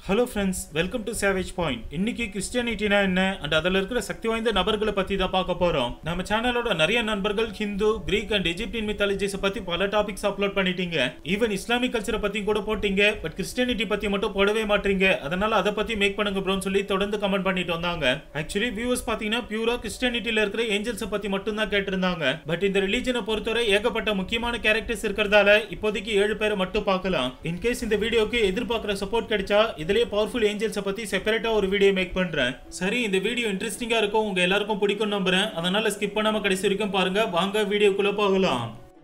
Hello friends welcome to savage point இன்னைக்கு கிறிஸ்டியானிட்டினா என்ன அண்ட் அதில் இருக்கிற சக்தி வாய்ந்த நபர்களை பத்தி தான் பார்க்க போறோம் நம்ம சேனலோட நிறைய நண்பர்கள் Hindu Greek and Egyptian mythologies பத்தி பல டாபிக்ஸ் அப்லோட் பண்ணிட்டீங்க ஈவன் இஸ்லாமிக் கல்ச்சரை பத்தி கூட போட்டீங்க பட் கிறிஸ்டியானிட்டி பத்தி மட்டும் போடவே மாட்டீங்க அதனால அதை பத்தி மேக் பண்ணுங்க ப்ரோன்னு சொல்லி தொடர்ந்து கமெண்ட் பண்ணிட்டு வந்தாங்க ஆக்சுவலி வியூவர்ஸ் பாத்தீங்கன்னா பியூரா கிறிஸ்டியானிட்டில இருக்கிற ஏஞ்சல்ஸ் பத்தி மட்டும் தான் கேட்டிருந்தாங்க பட் இந்த ரிலீஜனை பொறுத்தவரை ஏகப்பட்ட முக்கியமான கேரக்டர்ஸ் இருக்கிறதால இப்போதைக்கு ஏழு பேரை மட்டும் பார்க்கலாம் இன்கேஸ் இந்த வீடியோக்கு எதிர்பார்க்குற சப்போர்ட் கிடைச்சா இதுலயே பவர்ஃபுல் ஏஞ்சல்ஸை பத்தி செப்பரேட்டா ஒரு வீடியோ மேக் பண்றேன் சரி இந்த வீடியோ இன்ட்ரெஸ்டிங்கா இருக்கும் உங்க எல்லாருக்கும் பிடிக்கும் நம்புறேன் அதனால ஸ்கிப் பண்ணாம கடைசி வரைக்கும் பாருங்க வாங்க வீடியோக்குள்ள போகலாம்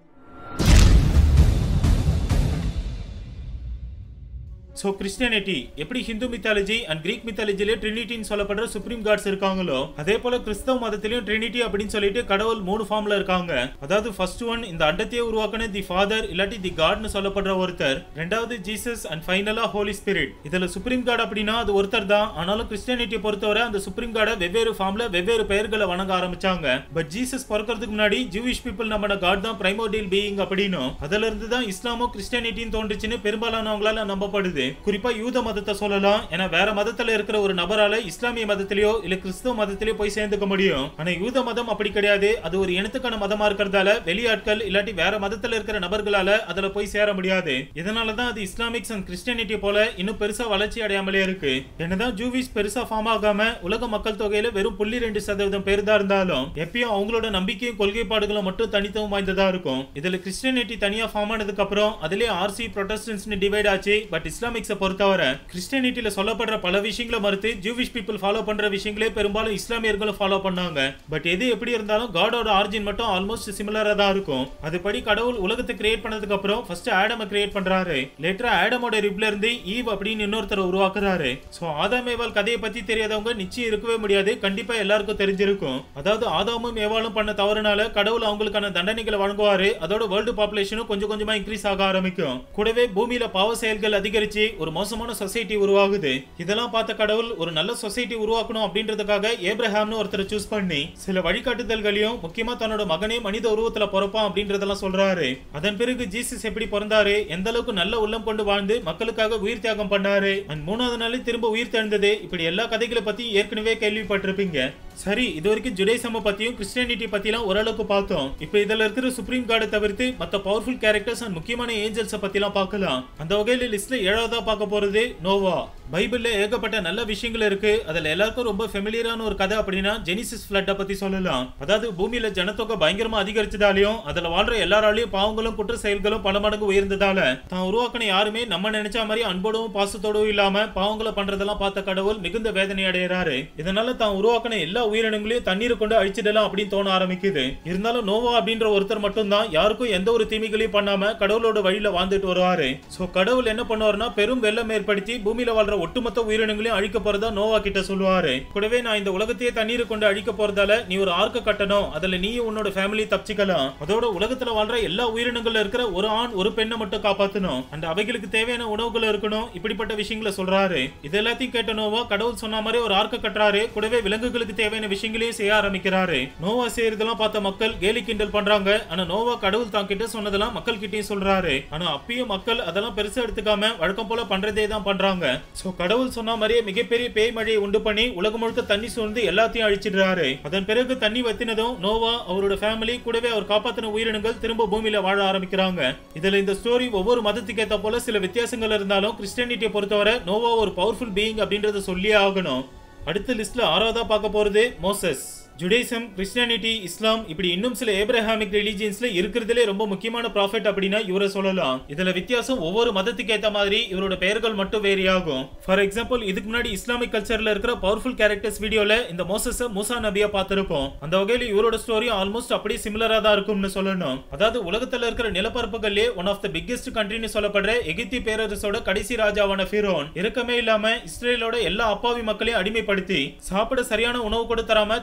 ஸோ கிறிஸ்டியானிட்டி எப்படி ஹிந்து மித்தாலஜி அண்ட் கிரீக் மித்தாலஜிலே ட்ரினிட்டின்னு சொல்லப்படுற சுப்ரீம் காட்ஸ் இருக்காங்களோ அதே போல கிறிஸ்தவ மதத்திலையும் ட்ரினிட்டி அப்படின்னு சொல்லிட்டு கடவுள் மூணு ஃபார்ம்ல இருக்காங்க அதாவது ஃபர்ஸ்ட் ஒன் இந்த அண்டத்தையே உருவாக்கின தி ஃபாதர் இல்லாட்டி தி காட்னு சொல்லப்படுற ஒருத்தர் ரெண்டாவது ஜீசஸ் அண்ட் ஃபைனலா ஹோலி ஸ்பிரிட் இதுல சுப்ரீம் காட் அப்படின்னா அது ஒருத்தர் தான் ஆனாலும் கிறிஸ்டியானிட்டியை பொறுத்தவரை அந்த சுப்ரீம் காடை வெவ்வேறு ஃபார்ம்ல வெவ்வேறு பெயர்களை வணங்க ஆரம்பிச்சாங்க பட் ஜீசஸ் பிறக்கிறதுக்கு முன்னாடி ஜூவிஷ் பீப்புள் நம்ம காட் தான் பிரைமோடியல் பீயிங் அப்படின்னும் அதுல இருந்து தான் இஸ்லாமும் கிறிஸ்டியானிட்டியும் தோன்றுச்சுன்னு பெரும்பாலானவங்களால நம்பப்படுது குறிப்பா யூத மதத்தை சொல்லலாம் ஏன்னா வேற மதத்துல இருக்கிற ஒரு நபரால இஸ்லாமிய மதத்திலயோ இல்ல கிறிஸ்தவ மதத்திலயோ போய் சேர்ந்துக்க முடியும் ஆனா யூத மதம் அப்படி கிடையாது அது ஒரு இனத்துக்கான மதமா இருக்கிறதால வெளியாட்கள் இல்லாட்டி வேற மதத்துல இருக்கிற நபர்களால அதுல போய் சேர முடியாது இதனாலதான் அது இஸ்லாமிக்ஸ் அண்ட் கிறிஸ்டியானிட்டி போல இன்னும் பெருசா வளர்ச்சி அடையாமலே இருக்கு என்னதான் ஜூவிஸ் பெருசா ஃபார்ம் ஆகாம உலக மக்கள் தொகையில வெறும் புள்ளி ரெண்டு சதவீதம் பேர் தான் இருந்தாலும் எப்பயும் அவங்களோட நம்பிக்கையும் கொள்கைப்பாடுகளும் மட்டும் தனித்துவம் வாய்ந்ததா இருக்கும் இதுல கிறிஸ்டியானிட்டி தனியா ஃபார்ம் ஆனதுக்கு அப்புறம் அதுலயே ஆர்சி ப்ரொட்டஸ்டன்ஸ்னு டிவைட் ஆச்சு பட் இஸ்லாமிக்ஸை பொறுத்தவரை கிறிஸ்டியானிட்டியில சொல்லப்படுற பல விஷயங்களை மறுத்து ஜூவிஷ் பீப்புள் ஃபாலோ பண்ற விஷயங்களே பெரும்பாலும் இஸ்லாமியர்களும் ஃபாலோ பண்ணாங்க பட் எது எப்படி இருந்தாலும் காடோட ஆரிஜின் மட்டும் ஆல்மோஸ்ட் சிமிலரா தான் இருக்கும் அதுபடி கடவுள் உலகத்தை கிரியேட் பண்ணதுக்கு அப்புறம் ஃபர்ஸ்ட் ஆடம கிரியேட் பண்றாரு லேட்டரா ஆடமோட ரிப்ல இருந்து ஈவ் அப்படின்னு இன்னொருத்தர் உருவாக்குறாரு சோ ஆதாம் ஏவாள் கதையை பத்தி தெரியாதவங்க நிச்சயம் இருக்கவே முடியாது கண்டிப்பா எல்லாருக்கும் தெரிஞ்சிருக்கும் அதாவது ஆதாமும் ஏவாளும் பண்ண தவறுனால கடவுள் அவங்களுக்கான தண்டனைகளை வழங்குவாரு அதோட வேர்ல்டு பாப்புலேஷனும் கொஞ்சம் கொஞ்சமா இன்க்ரீஸ் ஆக ஆரம்பிக்கும் கூடவே பூமியில பாவ செயல்கள் அதிகரிச்சு ஒரு மோசமான சொசைட்டி உருவாகுது இதெல்லாம் பார்த்த கடவுள் ஒரு நல்ல சொசைட்டி உருவாக்கணும் அப்படின்றதுக்காக ஏப்ரஹாம்னு ஒருத்தரை சூஸ் பண்ணி சில வழிகாட்டுதல்களையும் முக்கியமா தன்னோட மகனே மனித உருவத்துல பிறப்பான் அப்படின்றதெல்லாம் சொல்றாரு அதன் பிறகு ஜீசஸ் எப்படி பிறந்தாரு எந்த அளவுக்கு நல்ல உள்ளம் கொண்டு வாழ்ந்து மக்களுக்காக உயிர் தியாகம் பண்ணாரு அண்ட் மூணாவது நாளே திரும்ப உயிர் தெழுந்தது இப்படி எல்லா கதைகளை பத்தி ஏற்கனவே கேள்விப்பட்டிருப்பீங்க சரி இது வரைக்கும் ஜுடேசம பத்தியும் கிறிஸ்டியானிட்டி பத்திலாம் ஓரளவுக்கு பார்த்தோம் இப்போ இதுல இருக்கிற சுப்ரீம் கார்டை தவிர்த்து மத்த பவர்ஃபுல் கேரக்டர்ஸ் அண்ட் முக்கியமான ஏஞ்சல்ஸ் பத்திலாம் பார்க்கலாம் அந்த வகையில லிஸ்ட்ல ஏழாவதா பார்க்க போறது நோவா பைபிள்ல ஏகப்பட்ட நல்ல விஷயங்கள் இருக்கு அதுல எல்லாருக்கும் ரொம்ப ஃபெமிலியரான ஒரு கதை அப்படின்னா ஜெனிசிஸ் ஃபிளட்டை பத்தி சொல்லலாம் அதாவது பூமியில ஜனத்தொகை பயங்கரமா அதிகரிச்சதாலையும் அதுல வாழ்ற எல்லாராலையும் பாவங்களும் குற்ற செயல்களும் பல மடங்கு உயர்ந்ததால தான் உருவாக்கின யாருமே நம்ம நினைச்ச மாதிரி அன்போடும் பாசத்தோடும் இல்லாம பாவங்களை பண்றதெல்லாம் பார்த்த கடவுள் மிகுந்த வேதனை அடைகிறாரு இதனால தான் உருவாக்கின எல்லா உயிரினங்களையும் தண்ணீரை கொண்டு அழிச்சிடலாம் அப்படின்னு தோண ஆரம்பிக்குது இருந்தாலும் நோவா அப்படின்ற ஒருத்தர் மட்டும் தான் யாருக்கும் எந்த ஒரு தீமைகளையும் பண்ணாம கடவுளோட வழியில வாழ்ந்துட்டு வருவாரு சோ கடவுள் என்ன பண்ணுவாருன்னா பெரும் வெள்ளம் ஏற்படுத்தி பூமியில வாழ்ற ஒட்டுமொத்த உயிரினங்களையும் அழிக்க போறதா நோவா கிட்ட சொல்லுவாரு கூடவே நான் இந்த உலகத்தையே தண்ணீரை கொண்டு அழிக்க போறதால நீ ஒரு ஆர்க்க கட்டணும் அதுல நீயும் உன்னோட ஃபேமிலி தப்பிச்சுக்கலாம் அதோட உலகத்துல வாழ்ற எல்லா உயிரினங்கள்ல இருக்கிற ஒரு ஆண் ஒரு பெண்ணை மட்டும் காப்பாத்தணும் அந்த அவைகளுக்கு தேவையான உணவுகள் இருக்கணும் இப்படிப்பட்ட விஷயங்களை சொல்றாரு இது எல்லாத்தையும் கேட்ட நோவா கடவுள் சொன்ன மாதிரி ஒரு ஆர்க்க கட்டுறாரு கூடவே விலங்குகளுக்கு தேவையான விஷயங்களையும் செய்ய ஆரம்பிக்கிறாரு நோவா செய்யறதெல்லாம் பார்த்த மக்கள் கேலி கிண்டல் பண்றாங்க ஆனா நோவா கடவுள் தான் கிட்ட சொன்னதெல்லாம் மக்கள் கிட்டயும் சொல்றாரு ஆனா அப்பயும் மக்கள் அதெல்லாம் பெருசா எடுத்துக்காம வழக்கம் போல பண்றதே தான் பண்றாங்க சோ கடவுள் சொன்ன மாதிரியே மிகப்பெரிய பேய் மழையை உண்டு பண்ணி உலகம் முழுக்க தண்ணி சூழ்ந்து எல்லாத்தையும் அழிச்சிடுறாரு அதன் பிறகு தண்ணி வத்தினதும் நோவா அவரோட ஃபேமிலி கூடவே அவர் காப்பாத்தின உயிரினங்கள் திரும்ப பூமியில வாழ ஆரம்பிக்கிறாங்க இதுல இந்த ஸ்டோரி ஒவ்வொரு மதத்துக்கு ஏத்த போல சில வித்தியாசங்கள் இருந்தாலும் கிறிஸ்டியானிட்டியை பொறுத்தவரை நோவா ஒரு பவர்ஃபுல் பீயிங் அப்படின்றத சொல்லியே ஆகணும் அடுத்த லிஸ்ட்ல ஆறாவதா பார்க்க போறது மோசஸ் ஜுடேசம் கிறிஸ்டியானிட்டி இஸ்லாம் இப்படி இன்னும் சில ஏப்ரஹாமிக் ரிலீஜியன்ஸ்ல இருக்கிறதுலே ரொம்ப முக்கியமான ப்ராஃபிட் அப்படின்னா இவரை சொல்லலாம் இதுல வித்தியாசம் ஒவ்வொரு மதத்துக்கு ஏத்த மாதிரி இவரோட பெயர்கள் மட்டும் வேரி ஆகும் ஃபார் எக்ஸாம்பிள் இதுக்கு முன்னாடி இஸ்லாமிக் கல்ச்சர்ல இருக்கிற பவர்ஃபுல் கேரக்டர்ஸ் வீடியோல இந்த மோசஸ் மூசா நபியா பார்த்திருப்போம் அந்த வகையில இவரோட ஸ்டோரி ஆல்மோஸ்ட் அப்படியே சிமிலரா தான் இருக்கும்னு சொல்லணும் அதாவது உலகத்துல இருக்கிற நிலப்பரப்புகள்லயே ஒன் ஆஃப் த பிக்கெஸ்ட் கண்ட்ரின்னு சொல்லப்படுற எகிப்தி பேரரசோட கடைசி ராஜாவான ஃபிரோன் இறக்கமே இல்லாம இஸ்ரேலோட எல்லா அப்பாவி மக்களையும் அடிமைப்படுத்தி சாப்பிட சரியான உணவு கூட தராம தன்னோட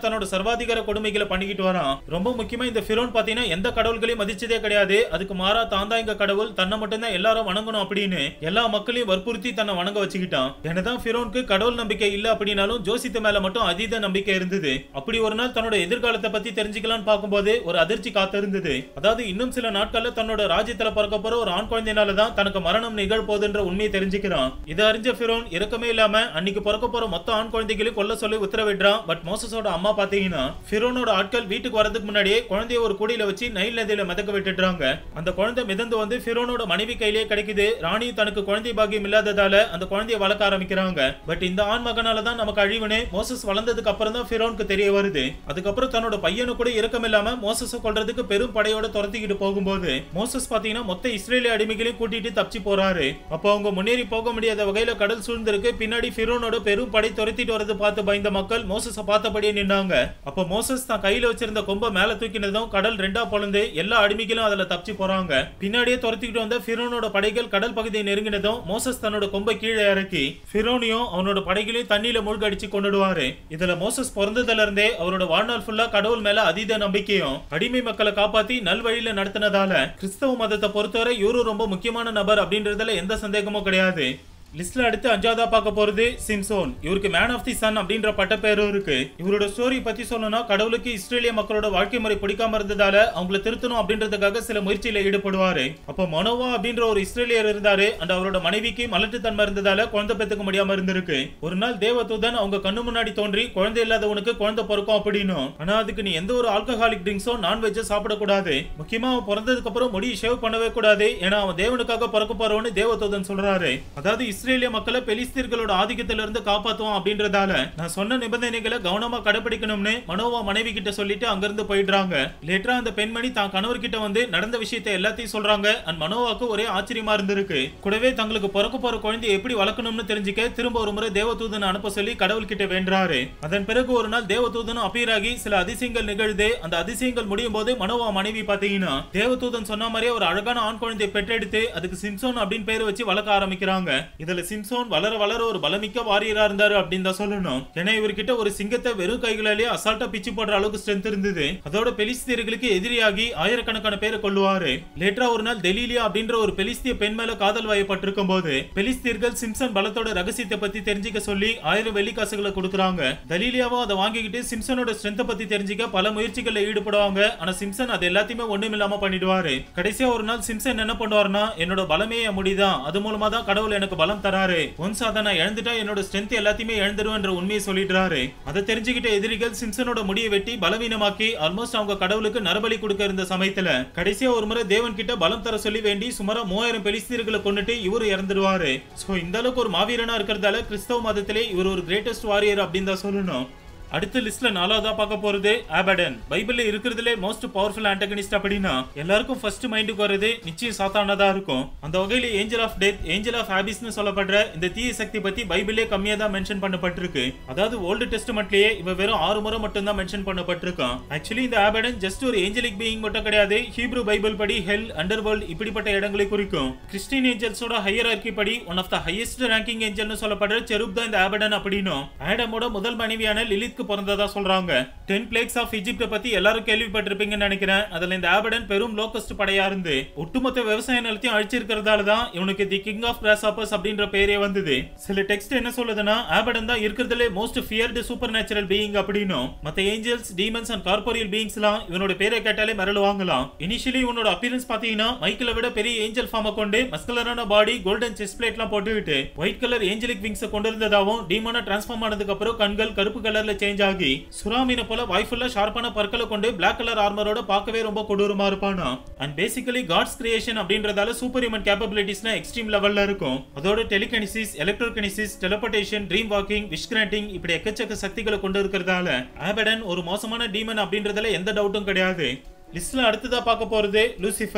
சர்வாதிகார கொடுமைகளை பண்ணிக்கிட்டு வரான் ரொம்ப முக்கியமா இந்த ஃபிரோன் பாத்தீங்கன்னா எந்த கடவுள்களையும் மதிச்சதே கிடையாது அதுக்கு மாறா தான் தான் இங்க கடவுள் தன்னை மட்டும்தான் எல்லாரும் வணங்கணும் அப்படின்னு எல்லா மக்களையும் வற்புறுத்தி தன்னை வணங்க வச்சுக்கிட்டான் என்னதான் ஃபிரோனுக்கு கடவுள் நம்பிக்கை இல்ல அப்படின்னாலும் ஜோசித்து மேல மட்டும் அதீத நம்பிக்கை இருந்தது அப்படி ஒரு நாள் தன்னோட எதிர்காலத்தை பத்தி தெரிஞ்சுக்கலாம்னு பார்க்கும்போது ஒரு அதிர்ச்சி காத்து இருந்தது அதாவது இன்னும் சில நாட்கள்ல தன்னோட ராஜ்யத்துல பிறக்க போற ஒரு ஆண் குழந்தைனால தான் தனக்கு மரணம் நிகழப்போகுதுன்ற உண்மையை தெரிஞ்சுக்கிறான் இதை அறிஞ்ச ஃபிரோன் இறக்கமே இல்லாம அன்னைக்கு பிறக்க போற மொத்த ஆண் குழந்தைகளையும் கொல்ல சொல்லி உத்தரவிடுறான் பட் மோசஸோட அம்மா பாத்தீங்கன்னா ஃபிரோனோட ஆட்கள் வீட்டுக்கு வரதுக்கு முன்னாடியே குழந்தைய ஒரு கூடையில வச்சு நைல் நதியில மிதக்க விட்டுடுறாங்க அந்த குழந்தை மிதந்து வந்து ஃபிரோனோட மனைவி கையிலே கிடைக்குது ராணியும் தனக்கு குழந்தை பாக்கியம் இல்லாததால அந்த குழந்தைய வளர்க்க ஆரம்பிக்கிறாங்க பட் இந்த ஆண் மகனால தான் நமக்கு அழிவுனே மோசஸ் வளர்ந்ததுக்கு அப்புறம் தான் ஃபிரோனுக்கு தெரிய வருது அதுக்கப்புறம் தன்னோட பையனு கூட இறக்கம் இல்லாம மோசஸ கொல்றதுக்கு பெரும் படையோட துரத்திக்கிட்டு போகும்போது மோசஸ் பாத்தீங்கன்னா மொத்த இஸ்ரேலிய அடிமைகளையும் கூட்டிட்டு தப்பிச்சு போறாரு அப்போ அவங்க முன்னேறி போக முடியாத வகையில கடல் சூழ்ந்திருக்கு பின்னாடி ஃபிரோனோட பெரும் படை துரத்திட்டு வரது பார்த்து பயந்த மக்கள் மோசஸ பார்த்தபடியே நின்னாங்க அப்போ மோசஸ் தான் கையில வச்சிருந்த கொம்ப மேல தூக்கினதும் கடல் ரெண்டா பொழுந்து எல்லா அடிமைகளும் அதுல தப்பிச்சு போறாங்க பின்னாடியே துரத்திக்கிட்டு வந்த ஃபிரோனோட படைகள் கடல் பகுதியை நெருங்கினதும் மோசஸ் தன்னோட கொம்பை கீழே இறக்கி ஃபிரோனியும் அவனோட படைகளையும் தண்ணியில மூழ்கடிச்சு கொண்டுடுவாரு இதுல மோசஸ் பிறந்ததுல இருந்தே அவரோட வாழ்நாள் ஃபுல்லா கடவுள் மேல அதீத நம்பிக்கையும் அடிமை மக்களை காப்பாத்தி நல்வழியில நடத்தினதால கிறிஸ்தவ மதத்தை பொறுத்தவரை இவரும் ரொம்ப முக்கியமான நபர் அப்படின்றதுல எந்த சந்தேகமும் கிடையாது லிஸ்ட்ல அடுத்து அஞ்சாவதா பார்க்க போறது சிம்சோன் இவருக்கு மேன் ஆஃப் தி சன் அப்படின்ற பட்ட பேரும் இருக்கு இவரோட ஸ்டோரி பத்தி சொல்லணும்னா கடவுளுக்கு இஸ்ரேலிய மக்களோட வாழ்க்கை முறை பிடிக்காம இருந்ததால அவங்கள திருத்தணும் அப்படின்றதுக்காக சில முயற்சியில ஈடுபடுவாரு அப்ப மனோவா அப்படின்ற ஒரு இஸ்ரேலியர் இருந்தாரு அண்ட் அவரோட மனைவிக்கு மலட்டுத்தன்மை இருந்ததால குழந்தை பெத்துக்க முடியாம இருந்திருக்கு ஒரு நாள் தேவதூதன் அவங்க கண்ணு முன்னாடி தோன்றி குழந்தை இல்லாதவனுக்கு குழந்தை பிறக்கும் அப்படின்னும் ஆனா அதுக்கு நீ எந்த ஒரு ஆல்கஹாலிக் ட்ரிங்க்ஸோ நான்வெஜ்ஜோ சாப்பிடக்கூடாது முக்கியமா அவன் பிறந்ததுக்கு அப்புறம் முடி ஷேவ் பண்ணவே கூடாது ஏன்னா அவன் தேவனுக்காக பிறக்க போறவன்னு தேவதூதன் சொல்றாரு அதாவது இஸ்ரேலிய மக்களை பெலிஸ்தீர்களோட ஆதிக்கத்திலிருந்து இருந்து காப்பாத்துவோம் அப்படின்றதால நான் சொன்ன நிபந்தனைகளை கவனமா கடைபிடிக்கணும்னு மனோவா மனைவி கிட்ட சொல்லிட்டு அங்கிருந்து போயிடுறாங்க லேட்டரா அந்த பெண்மணி தான் கணவர் கிட்ட வந்து நடந்த விஷயத்தை எல்லாத்தையும் சொல்றாங்க அண்ட் மனோவாக்கு ஒரே ஆச்சரியமா இருந்திருக்கு கூடவே தங்களுக்கு பிறக்க போற குழந்தையை எப்படி வளர்க்கணும்னு தெரிஞ்சுக்க திரும்ப ஒரு முறை தேவதூதனை அனுப்ப சொல்லி கடவுள் கிட்ட வேண்டுறாரு அதன் பிறகு ஒரு நாள் தேவதூதனும் அப்பீராகி சில அதிசயங்கள் நிகழுது அந்த அதிசயங்கள் முடியும் போது மனோவா மனைவி பாத்தீங்கன்னா தேவதூதன் சொன்ன மாதிரியே ஒரு அழகான ஆண் குழந்தையை பெற்றெடுத்து அதுக்கு சிம்சோன் அப்படின்னு பேர் வச்சு வளர்க்க ஆரம்பிக்கிறாங்க இதுல சிம்சோன் வளர வளர ஒரு பலமிக்க வாரியரா இருந்தாரு அப்படின்னு தான் சொல்லணும் ஏன்னா இவர்கிட்ட ஒரு சிங்கத்தை வெறும் கைகளாலே அசால்ட்டா பிச்சு போடுற அளவுக்கு ஸ்ட்ரென்த் இருந்தது அதோட பெலிஸ்தீர்களுக்கு எதிரியாகி ஆயிரக்கணக்கான பேரை கொல்லுவாரு லேட்டரா ஒரு நாள் டெலிலியா அப்படின்ற ஒரு பெலிஸ்திய பெண் மேல காதல் வயப்பட்டிருக்கும் போது பெலிஸ்தீர்கள் சிம்சன் பலத்தோட ரகசியத்தை பத்தி தெரிஞ்சுக்க சொல்லி ஆயிரம் வெள்ளி காசுகளை கொடுக்குறாங்க தலீலியாவும் அதை வாங்கிக்கிட்டு சிம்சனோட ஸ்ட்ரென்த்தை பத்தி தெரிஞ்சுக்க பல முயற்சிகள்ல ஈடுபடுவாங்க ஆனா சிம்சன் அது எல்லாத்தையுமே ஒண்ணும் இல்லாம பண்ணிடுவாரு கடைசியா ஒரு நாள் சிம்சன் என்ன பண்ணுவாருன்னா என்னோட பலமே என் முடிதான் அது மூலமா தான் கடவுள் எனக்கு பலம் தராரு ஒன்ஸ் அதை நான் இழந்துட்டா என்னோட ஸ்ட்ரென்த் எல்லாத்தையுமே இழந்துருவேன்ற உண்மையை சொல்லிடுறாரு அதை தெரிஞ்சுக்கிட்ட எதிரிகள் சிம்சனோட முடியை வெட்டி பலவீனமாக்கி ஆல்மோஸ்ட் அவங்க கடவுளுக்கு நரபலி கொடுக்க இருந்த சமயத்துல கடைசியா ஒரு முறை தேவன் கிட்ட பலம் தர சொல்லி வேண்டி சுமாரா மூவாயிரம் பெலிஸ்தீர்களை கொண்டுட்டு இவரு இறந்துடுவாரு சோ இந்த அளவுக்கு ஒரு மாவீரனா இருக்கிறதால கிறிஸ்தவ மதத்திலே இவர் ஒரு கிரேட்டஸ்ட் வாரியர் அப்படின்னு தான் சொல்லணும் அடுத்த லிஸ்ட்ல நாலாவதா பார்க்க போறது ஆபடன் பைபிள்ல இருக்கிறதுலே மோஸ்ட் பவர்ஃபுல் ஆண்டகனிஸ்ட் அப்படின்னா எல்லாருக்கும் ஃபர்ஸ்ட் மைண்டுக்கு வர்றது நிச்சயம் சாத்தானதா இருக்கும் அந்த வகையில angel of death angel of ஹாபிஸ்னு சொல்லப்படுற இந்த தீய சக்தி பத்தி பைபிளே கம்மியா தான் மென்ஷன் பண்ணப்பட்டிருக்கு அதாவது ஓல்டு டெஸ்ட்மெண்ட்லயே இவ வெறும் ஆறு முறை மட்டும் தான் மென்ஷன் பண்ணப்பட்டிருக்கான் ஆக்சுவலி இந்த ஆபடன் ஜஸ்ட் ஒரு ஏஞ்சலிக் பீயிங் மட்டும் கிடையாது ஹீப்ரூ பைபிள் படி ஹெல் அண்டர் வேர்ல்ட் இப்படிப்பட்ட இடங்களை குறிக்கும் கிறிஸ்டியன் ஏஞ்சல்ஸோட ஹையர் படி one of the highest ranking ஏஞ்சல்னு சொல்லப்படுற செருப் தான் இந்த ஆபடன் அப்படின்னும் ஆடமோட முதல் மனைவியான லிலித்க்கு பிறந்ததா சொல்றாங்க டென் பிளேக்ஸ் ஆஃப் இஜிப்ட பத்தி எல்லாரும் கேள்விப்பட்டிருப்பீங்கன்னு நினைக்கிறேன் அதுல இந்த ஆபடன் பெரும் லோகஸ்ட் படையா இருந்து ஒட்டுமொத்த விவசாய நிலத்தையும் அழிச்சிருக்கிறதால தான் இவனுக்கு தி கிங் ஆஃப் கிராஸ்ஹாப்பர்ஸ் அப்படின்ற பேரே வந்தது சில டெக்ஸ்ட் என்ன சொல்லுதுன்னா ஆபடன் தான் இருக்கிறதுலே most feared supernatural being அப்படின்னும் மத்த angels demons and corporeal beings எல்லாம் இவனோட பேரை கேட்டாலே மிரளு வாங்கலாம் இனிஷியலி இவனோட அப்பியரன்ஸ் பாத்தீங்கன்னா மைக்கிளை விட பெரிய ஏஞ்சல் ஃபார்மை கொண்டு மஸ்கலரான பாடி கோல்டன் செஸ்ட் பிளேட் எல்லாம் போட்டுக்கிட்டு ஒயிட் கலர் ஏஞ்சலிக் விங்ஸ் கொண்டு இருந்ததாவும் டீமனா டிரான்ஸ்ஃபார்ம் ஆனதுக்கு அப்புறம் கண்கள் கருப்பு கலர்ல சேஞ்ச் ஆகி சுறாமீனை போல வாய்ஃபுல்லா ஷார்ப்பான பற்களை கொண்டு பிளாக் கலர் ஆர்மரோட பார்க்கவே ரொம்ப கொடூரமா இருப்பானா அண்ட் பேசிக்கலி காட்ஸ் கிரியேஷன் அப்படின்றதால சூப்பர் ஹியூமன் கேப்பபிலிட்டிஸ்னா எக்ஸ்ட்ரீம் லெவல்ல இருக்கும் அதோட telekinesis electrokinesis teleportation dream walking wish granting இப்படி எக்கச்சக்க சக்திகளை கொண்டு இருக்கிறதால ஆபடன் ஒரு மோசமான டீமன் அப்படின்றதுல எந்த டவுட்டும் கிடையாது லிஸ்ட்ல அடுத்ததா பார்க்க போறது லூசிஃபர்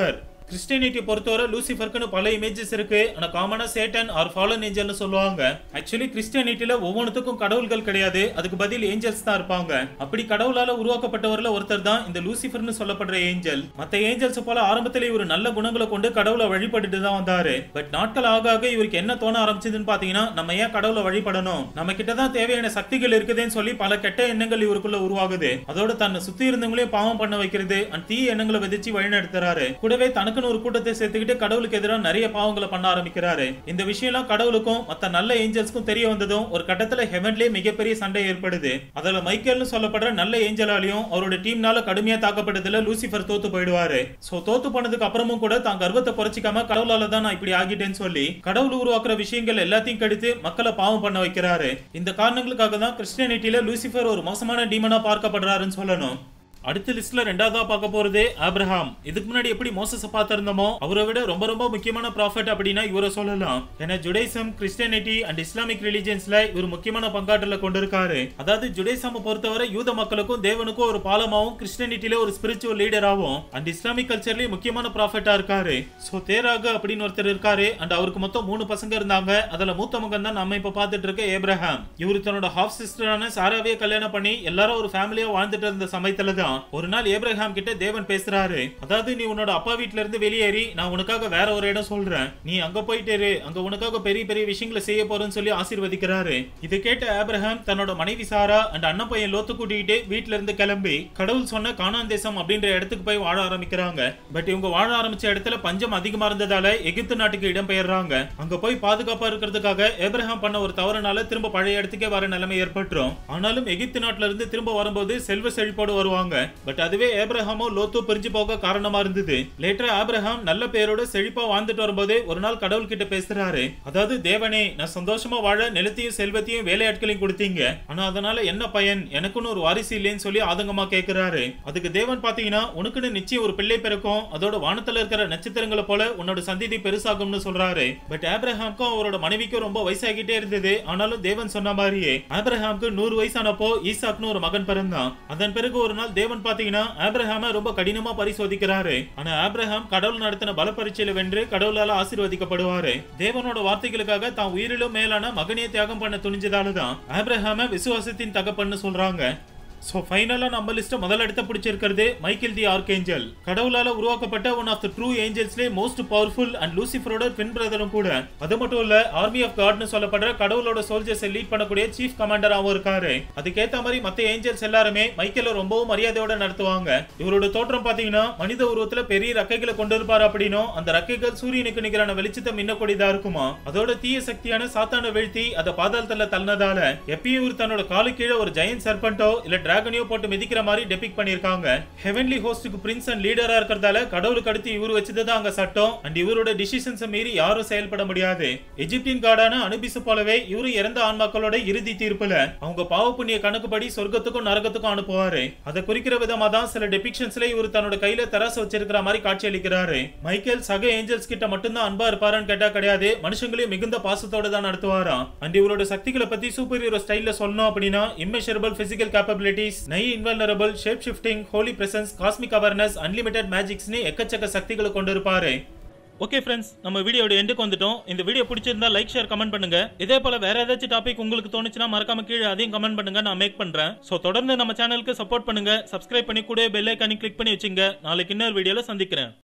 கிறிஸ்டியானிட்டி பொறுத்தவரை லூசிஃபருக்குன்னு பல இமேஜஸ் இருக்கு ஆனா காமனா சேட்டன் ஆர் ஃபாலன் ஏஞ்சல்னு சொல்லுவாங்க ஆக்சுவலி கிறிஸ்டியானிட்டில ஒவ்வொன்றுத்துக்கும் கடவுள்கள் கிடையாது அதுக்கு பதில் ஏஞ்சல்ஸ் தான் இருப்பாங்க அப்படி கடவுளால உருவாக்கப்பட்டவர்ல ஒருத்தர் தான் இந்த லூசிஃபர்னு சொல்லப்படுற ஏஞ்சல் மத்த ஏஞ்சல்ஸ் போல ஆரம்பத்துல இவர் நல்ல குணங்களை கொண்டு கடவுளை வழிபட்டுட்டு தான் வந்தாரு பட் நாட்கள் ஆக ஆக இவருக்கு என்ன தோண ஆரம்பிச்சதுன்னு பாத்தீங்கன்னா நம்ம ஏன் கடவுளை வழிபடணும் நம்ம கிட்ட தான் தேவையான சக்திகள் இருக்குதுன்னு சொல்லி பல கெட்ட எண்ணங்கள் இவருக்குள்ள உருவாகுது அதோட தன்னை சுத்தி இருந்தவங்களையும் பாவம் பண்ண வைக்கிறது அண்ட் தீய எண்ணங்களை விதிச்சு வழிநடத்துறாரு கூடவே தனக்குன்னு ஒரு கூட்டத்தை சேர்த்துக்கிட்டு கடவுளுக்கு எதிராக நிறைய பாவங்களை பண்ண ஆரம்பிக்கிறாரு இந்த விஷயம்லாம் கடவுளுக்கும் மத்த நல்ல ஏஞ்சல்ஸ்க்கும் தெரிய வந்ததும் ஒரு கட்டத்துல ஹெவன்லயே மிகப்பெரிய சண்டை ஏற்படுது அதுல மைக்கேல்னு சொல்லப்படுற நல்ல ஏஞ்சலாலையும் அவரோட டீம்னால கடுமையா தாக்கப்பட்டதுல லூசிஃபர் தோத்து போயிடுவாரு சோ தோத்து போனதுக்கு அப்புறமும் கூட தான் கர்வத்தை குறைச்சிக்காம கடவுளால தான் நான் இப்படி ஆகிட்டேன்னு சொல்லி கடவுள் உருவாக்குற விஷயங்கள் எல்லாத்தையும் கடித்து மக்களை பாவம் பண்ண வைக்கிறாரு இந்த காரணங்களுக்காக தான் கிறிஸ்டியானிட்டியில லூசிஃபர் ஒரு மோசமான டீமனா பார்க்கப்படுறாருன்னு சொல்லணும் அடுத்த லிஸ்ட்ல ரெண்டாவதா பார்க்க போறது ஆப்ரஹாம் இதுக்கு முன்னாடி எப்படி மோசஸ் பார்த்திருந்தோமோ அவரை விட ரொம்ப ரொம்ப முக்கியமான ப்ராஃபிட் அப்படின்னா இவரை சொல்லலாம் ஏன்னா ஜுடைசம் கிறிஸ்டியானிட்டி அண்ட் இஸ்லாமிக் ரிலிஜியன்ஸ்ல இவர் முக்கியமான பங்காற்றல கொண்டிருக்காரு அதாவது ஜுடைசம் பொறுத்தவரை யூத மக்களுக்கும் தேவனுக்கும் ஒரு பாலமாவும் கிறிஸ்டியானிட்டில ஒரு ஸ்பிரிச்சுவல் லீடராகவும் அண்ட் இஸ்லாமிக் கல்ச்சர்லயே முக்கியமான ப்ராஃபிட்டா இருக்காரு சோ தேராக அப்படின்னு ஒருத்தர் இருக்காரு அண்ட் அவருக்கு மொத்தம் மூணு பசங்க இருந்தாங்க அதுல மூத்த மகன் தான் நம்ம இப்ப பார்த்துட்டு இருக்க ஏப்ரஹாம் இவர் தன்னோட ஹாஃப் சிஸ்டரான சாராவே கல்யாணம் பண்ணி எல்லாரும் ஒரு ஃபேமிலியா வாழ்ந்துட்டு இருந்த சமயத்துல தான் ஒரு நாள் ஏப்ரஹாம் கிட்ட தேவன் பேசுறாரு அதாவது நீ உன்னோட அப்பா வீட்ல இருந்து வெளியேறி நான் உனக்காக வேற ஒரு இடம் சொல்றேன் நீ அங்க போயிட்டு இரு. அங்க உனக்காக பெரிய பெரிய விஷயங்களை செய்ய போறேன்னு சொல்லி ஆசீர்வதிக்கிறாரு இதை கேட்ட ஆப்ரஹாம் தன்னோட மனைவி சாரா அண்ட் அண்ணன் பையன் லோத்து கூட்டிக்கிட்டு வீட்ல இருந்து கிளம்பி கடவுள் சொன்ன கானான் தேசம் அப்படின்ற இடத்துக்கு போய் வாழ ஆரம்பிக்கிறாங்க பட் இவங்க வாழ ஆரம்பிச்ச இடத்துல பஞ்சம் அதிகமா இருந்ததால எகிப்து நாட்டுக்கு இடம் பெயர்றாங்க அங்க போய் பாதுகாப்பா இருக்கிறதுக்காக ஏப்ரஹாம் பண்ண ஒரு தவறுனால திரும்ப பழைய இடத்துக்கே வர நிலைமை ஏற்பட்டுரும் ஆனாலும் எகிப்து நாட்டுல இருந்து திரும்ப வரும்போது செல்வ செழிப்போடு வருவாங்க பட் அதுவே ஏப்ரஹாமோ லோத்தோ பிரிஞ்சு போக காரணமா இருந்தது லேட்டர் ஆப்ரஹாம் நல்ல பேரோட செழிப்பா வாழ்ந்துட்டு வரும்போது ஒரு நாள் கடவுள் கிட்ட பேசுறாரு அதாவது தேவனே நான் சந்தோஷமா வாழ நிலத்தையும் செல்வத்தையும் வேலையாட்களையும் கொடுத்தீங்க ஆனா அதனால என்ன பயன் எனக்குன்னு ஒரு வாரிசு இல்லைன்னு சொல்லி ஆதங்கமா கேக்குறாரு அதுக்கு தேவன் பாத்தீங்கன்னா உனக்குன்னு நிச்சயம் ஒரு பிள்ளை பிறக்கும் அதோட வானத்துல இருக்கிற நட்சத்திரங்களை போல உன்னோட சந்ததி பெருசாகும்னு சொல்றாரு பட் ஆப்ரஹாம்க்கும் அவரோட மனைவிக்கும் ரொம்ப வயசாகிட்டே இருந்தது ஆனாலும் தேவன் சொன்ன மாதிரியே ஆப்ரஹாம்க்கு நூறு வயசானப்போ ஈசாக்னு ஒரு மகன் பிறந்தான் அதன் பிறகு ஒரு நாள் தேவன் பாத்தீங்கன்னா ஆப்ரஹாம ரொம்ப கடினமா பரிசோதிக்கிறாரு ஆனா ஆப்ரஹாம் கடவுள் நடத்தின பல பரீட்சையில வென்று கடவுளால ஆசீர்வதிக்கப்படுவாரு தேவனோட வார்த்தைகளுக்காக தான் உயிரிலும் மேலான மகனே தியாகம் பண்ண துணிஞ்சதால தான் ஆப்ரஹாம விசுவாசத்தின் தகப்பன்னு சொல்றாங்க சோ ஃபைனலா நம்ம லிஸ்ட் முதல் இடத்த பிடிச்சிருக்கிறது மைக்கேல் தி ஆர்கேஞ்சல் கடவுளால உருவாக்கப்பட்ட ஒன் ஆஃப் த ட்ரூ ஏஞ்சல்ஸ்லே மோஸ்ட் பவர்ஃபுல் அண்ட் லூசிஃபரோட ட்வின் பிரதரும் கூட அது மட்டும் இல்ல ஆர்மி ஆஃப் காட்னு சொல்லப்படுற கடவுளோட சோல்ஜர்ஸ் லீட் பண்ணக்கூடிய சீஃப் கமாண்டராகவும் இருக்காரு அதுக்கேத்த மாதிரி மத்த ஏஞ்சல்ஸ் எல்லாருமே மைக்கேல ரொம்பவும் மரியாதையோட நடத்துவாங்க இவரோட தோற்றம் பாத்தீங்கன்னா மனித உருவத்துல பெரிய ரெக்கைகளை கொண்டு இருப்பாரு அப்படின்னும் அந்த ரெக்கைகள் சூரியனுக்கு நிகரான வெளிச்சத்தை மின்னக்கூடியதா இருக்குமா அதோட தீய சக்தியான சாத்தான வீழ்த்தி அதை பாதாளத்துல தள்ளனதால எப்பயும் இவர் தன்னோட காலு கீழே ஒரு ஜெயன் சர்பண்டோ இல்ல டிராகனையோ போட்டு மிதிக்கிற மாதிரி டெபிக் பண்ணிருக்காங்க ஹெவன்லி ஹோஸ்டுக்கு பிரின்ஸ் அண்ட் லீடரா இருக்கிறதால கடவுளுக்கு அடுத்து இவர் வச்சதுதான் அங்க சட்டம் அண்ட் இவரோட டிசிஷன்ஸை மீறி யாரும் செயல்பட முடியாது எஜிப்தின் காடான அனுபிசு போலவே இவரு இறந்த ஆன்மாக்களோட இறுதி தீர்ப்புல அவங்க பாவ புண்ணிய கணக்குப்படி சொர்க்கத்துக்கும் நரகத்துக்கும் அனுப்புவாரு அதை குறிக்கிற விதமா தான் சில டெபிக்ஷன்ஸ்ல இவர் தன்னோட கையில தராசு வச்சிருக்கிற மாதிரி காட்சி அளிக்கிறாரு மைக்கேல் சக ஏஞ்சல்ஸ் கிட்ட மட்டும்தான் அன்பா இருப்பாரான்னு கேட்டா கிடையாது மனுஷங்களையும் மிகுந்த பாசத்தோட தான் நடத்துவாராம் அண்ட் இவரோட சக்திகளை பத்தி சூப்பர் ஹீரோ ஸ்டைல்ல சொல்லணும் அப்படின்னா immeasurable physical capabilities nigh invulnerable shape shifting holy presence cosmic awareness unlimited மேஜிக்ஸ்னு எக்கச்சக்க சக்திகளை கொண்டிருப்பாரு ஓகே ஃப்ரெண்ட்ஸ் நம்ம வீடியோட எண்டுக்கு வந்துட்டோம் இந்த வீடியோ பிடிச்சிருந்தா லைக் ஷேர் கமெண்ட் பண்ணுங்க இதே போல வேற ஏதாச்சும் டாபிக் உங்களுக்கு தோணுச்சுன்னா மறக்காம கீழே அதையும் கமெண்ட் பண்ணுங்க நான் மேக் பண்றேன் சோ தொடர்ந்து நம்ம சேனலுக்கு சப்போர்ட் பண்ணுங்க சப்ஸ்கிரைப் பண்ணி கூட பெல் ஐக்கானி கிளிக் பண்ணி வச்சுங்க நாளைக்கு இன்னொரு வீடியோல சந்திக்கிறேன்